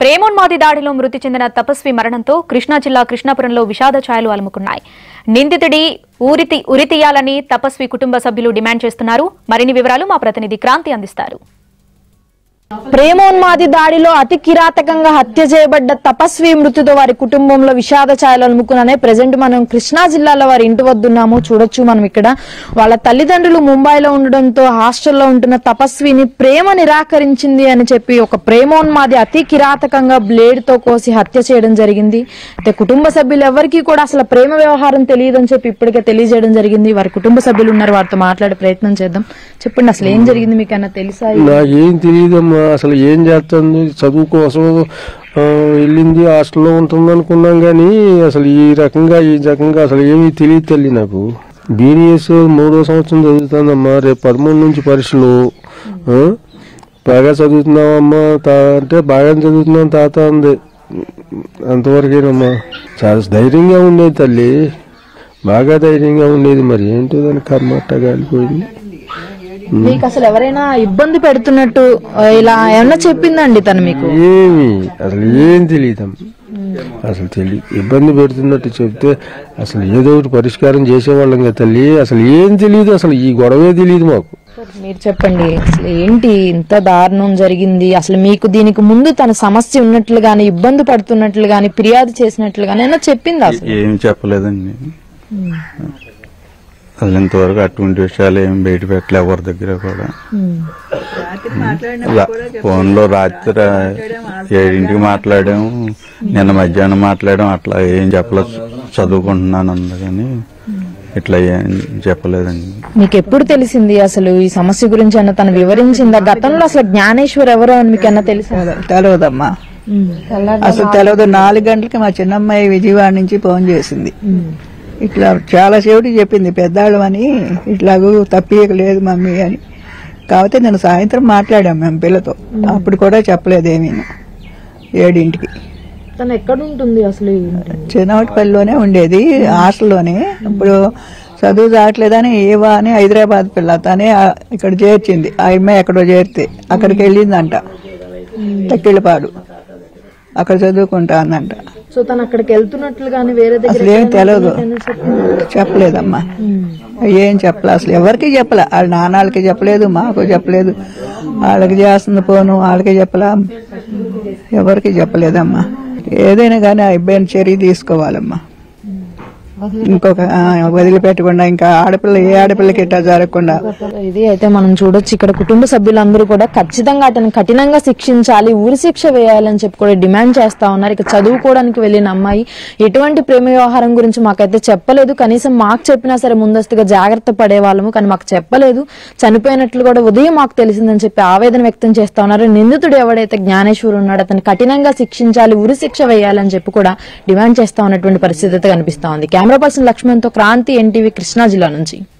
ప్రేమోన్మాది దాడిలో మృతి చెందిన తపస్వి మరణంతో కృష్ణా జిల్లా కృష్ణాపురంలో విషాద ఛాయలు అలుముకున్నాయి నిందితుడి ఊరితి ఉరితీయాలని తపస్వి కుటుంబ సభ్యులు డిమాండ్ చేస్తున్నారు మరిన్ని వివరాలు మా ప్రతినిధి క్రాంతి అందిస్తారు ప్రేమోన్మాది దాడిలో అతి కిరాతకంగా హత్య చేయబడ్డ తపస్వి మృతితో వారి కుటుంబంలో విషాద ఛాయలు అలుముకున్నాయి ప్రజెంట్ మనం కృష్ణా జిల్లాలో వారి ఇంటి వద్దున్నాము చూడొచ్చు మనం ఇక్కడ వాళ్ళ తల్లిదండ్రులు ముంబైలో ఉండడంతో హాస్టల్లో ఉంటున్న తపస్విని ప్రేమ నిరాకరించింది అని చెప్పి ఒక ప్రేమోన్మాది అతి కిరాతకంగా బ్లేడ్ తో కోసి హత్య చేయడం జరిగింది అయితే కుటుంబ సభ్యులు ఎవరికీ కూడా అసలు ప్రేమ వ్యవహారం తెలియదని చెప్పి ఇప్పటికే తెలియజేయడం జరిగింది వారి కుటుంబ సభ్యులు ఉన్నారు వారితో మాట్లాడే ప్రయత్నం చేద్దాం చెప్పండి అసలు ఏం జరిగింది మీకు అన్న తెలుసా నాకేం తెలియదమ్మా అసలు ఏం చేస్తుంది చదువు కోసం ఆ, వెళ్ళింది హాస్టల్లో ఉంటుంది అనుకున్నాం కానీ అసలు ఈ రకంగా ఈ రకంగా అసలు ఏమీ తెలియదు తల్లి నాకు బీనిఎస్ మూడో సంవత్సరం చదువుతుందమ్మా రేపు పదమూడు నుంచి పరీక్షలు ఆ? బాగా చదువుతున్నావమ్మా తా అంటే బాగా చదువుతున్నాం తాత అంది అంతవరకేనమ్మా చాలా ధైర్యంగా ఉండేది తల్లి బాగా ధైర్యంగా ఉండేది మరి ఏంటో దాని కర్మ అట్ట కాలిపోయింది మీకు అసలు ఎవరైనా ఇబ్బంది పెడుతున్నట్టు ఆ, ఇలా ఏమన్నా చెప్పిందండి తను మీకు ఏమి అసలు ఏం తెలియదమ్మా అసలు తెలియదు ఇబ్బంది పెడుతున్నట్టు చెప్తే అసలు ఏదో ఒకటి పరిష్కారం చేసేవాళ్ళం కదా తల్లి అసలు ఏం తెలియదు అసలు ఈ గొడవే తెలియదు మాకు మీరు చెప్పండి అసలు ఏంటి ఇంత దారుణం జరిగింది అసలు మీకు దీనికి ముందు తన సమస్య ఉన్నట్లు గాని ఇబ్బంది పడుతున్నట్లు గాని ఫిర్యాదు చేసినట్లు గాని ఏమన్నా చెప్పింది అసలు ఏం చెప్పలేదండి అసలు ఇంతవరకు అటువంటి విషయాలు ఏం బయట పెట్టలే ఎవరి దగ్గర కూడా రా- ఫోన్లో రాత్రి ఏడింటికి మాట్లాడాము నిన్న మధ్యాహ్నం మాట్లాడాం అట్లా ఏం చెప్పలేదు చదువుకుంటున్నాను అంది కానీ ఇట్లా ఏం చెప్పలేదండి మీకు ఎప్పుడు తెలిసింది అసలు ఈ సమస్య గురించి అన్న తను వివరించిందా గతంలో అసలు జ్ఞానేశ్వర్ ఎవరో అని మీకు అన్న తెలుసా తెలియదమ్మా అసలు తెలియదు నాలుగు గంటలకి మా చిన్నమ్మాయి విజయవాడ నుంచి ఫోన్ చేసింది ఇట్లా చాలా సేపటికి చెప్పింది పెద్దాళ్ళు అని ఇట్లాగూ తప్పియక లేదు మమ్మీ అని కాకపోతే నేను సాయంత్రం మాట్లాడాం మేము పిల్లతో అప్పుడు కూడా చెప్పలేదేమీ ఏడింటికి తను ఎక్కడ ఉంటుంది అసలు చిన్నవటిపల్లిలోనే ఉండేది హాస్టల్లోనే ఇప్పుడు చదువు రావట్లేదని ఏవా అని హైదరాబాద్ పిల్ల తనే ఆ- ఇక్కడ చేర్చింది ఆ అమ్మాయి ఎక్కడో చేరితే అక్కడికి వెళ్ళిందంట తక్కిళ్ళపాడు అక్కడ చదువుకుంటా అందంట సో తను అక్కడికి వెళ్తున్నట్లు గాని వేరే అసలు ఏం తెలియదు చెప్పలేదమ్మా ఏం చెప్పలే అసలు ఎవరికి చెప్పలే వాళ్ళ నాన్నలకి చెప్పలేదు మాకు చెప్పలేదు వాళ్ళకి చేస్తుంది పోను వాళ్ళకి చెప్పలా ఎవరికి చెప్పలేదమ్మా ఏదైనా కానీ ఆ ఇబ్బంది చర్య తీసుకోవాలమ్మా ఇంకొక ఆ, వదిలిపెట్టకుండా ఇంకా ఆడపిల్ల ఏ ఆడపిల్లకి ఇట్టా జరగకుండా ఇది అయితే మనం చూడొచ్చు ఇక్కడ కుటుంబ సభ్యులందరూ కూడా ఖచ్చితంగా అతను కఠినంగా శిక్షించాలి ఊరి శిక్ష వేయాలని చెప్పి కూడా డిమాండ్ చేస్తా ఉన్నారు ఇక చదువుకోవడానికి వెళ్ళిన అమ్మాయి ఎటువంటి ప్రేమ వ్యవహారం గురించి మాకైతే చెప్పలేదు కనీసం మాకు చెప్పినా సరే ముందస్తుగా జాగ్రత్త పడేవాళ్ళము కానీ మాకు చెప్పలేదు చనిపోయినట్లు కూడా ఉదయం మాకు తెలిసిందని చెప్పి ఆవేదన వ్యక్తం చేస్తా ఉన్నారు నిందితుడు ఎవడైతే జ్ఞానేశ్వరు ఉన్నాడో అతను కఠినంగా శిక్షించాలి ఉరి శిక్ష వేయాలని చెప్పి కూడా డిమాండ్ చేస్తా ఉన్నటువంటి పరిస్థితి అయితే కనిపిస్తా ఉంది కెమెరా పర్సన్ లక్ష్మణ్తో క్రాంతి ఎన్టీవీ కృష్ణా జిల్లా నుంచి